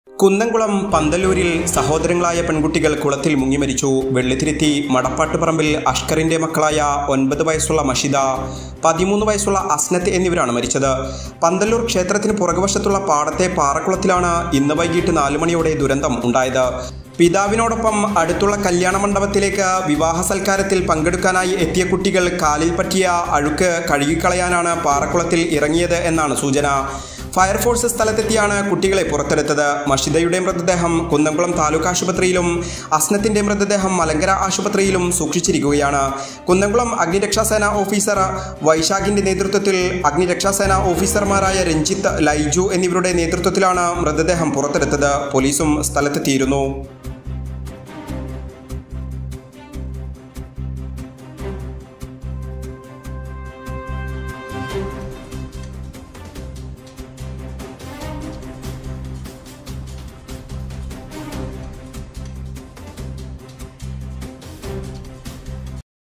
കുന്നംകുളം പന്തലൂരിൽ സഹോദരങ്ങളായ പെൺകുട്ടികൾ കുളത്തിൽ മുങ്ങി മരിച്ചു വെള്ളിത്തിരുത്തി മടപ്പാട്ടുപറമ്പിൽ അഷ്കറിന്റെ മക്കളായ ഒൻപത് വയസ്സുള്ള മഷിദ പതിമൂന്ന് വയസ്സുള്ള അസ്നത്ത് എന്നിവരാണ് മരിച്ചത് പന്തല്ലൂർ ക്ഷേത്രത്തിന് പുറകുവശത്തുള്ള പാടത്തെ പാറക്കുളത്തിലാണ് ഇന്ന് വൈകിട്ട് നാലു മണിയോടെ ദുരന്തം ഉണ്ടായത് പിതാവിനോടൊപ്പം അടുത്തുള്ള കല്യാണ മണ്ഡപത്തിലേക്ക് വിവാഹ സൽക്കാരത്തിൽ പങ്കെടുക്കാനായി എത്തിയ കുട്ടികൾ കാലിൽ പറ്റിയ അഴുക്ക് കഴുകിക്കളയാനാണ് പാറക്കുളത്തിൽ ഇറങ്ങിയത് എന്നാണ് സൂചന ഫയർഫോഴ്സ് സ്ഥലത്തെത്തിയാണ് കുട്ടികളെ പുറത്തെടുത്തത് മഷിദയുടെ മൃതദേഹം കുന്നംകുളം താലൂക്ക് ആശുപത്രിയിലും അസ്നത്തിന്റെ മൃതദേഹം മലങ്കര ആശുപത്രിയിലും സൂക്ഷിച്ചിരിക്കുകയാണ് കുന്നംകുളം അഗ്നിരക്ഷാസേന ഓഫീസർ വൈശാഖിന്റെ നേതൃത്വത്തിൽ അഗ്നിരക്ഷാസേന ഓഫീസർമാരായ രഞ്ജിത്ത് ലൈജു എന്നിവരുടെ നേതൃത്വത്തിലാണ് മൃതദേഹം പുറത്തെടുത്തത് പോലീസും സ്ഥലത്തെത്തിയിരുന്നു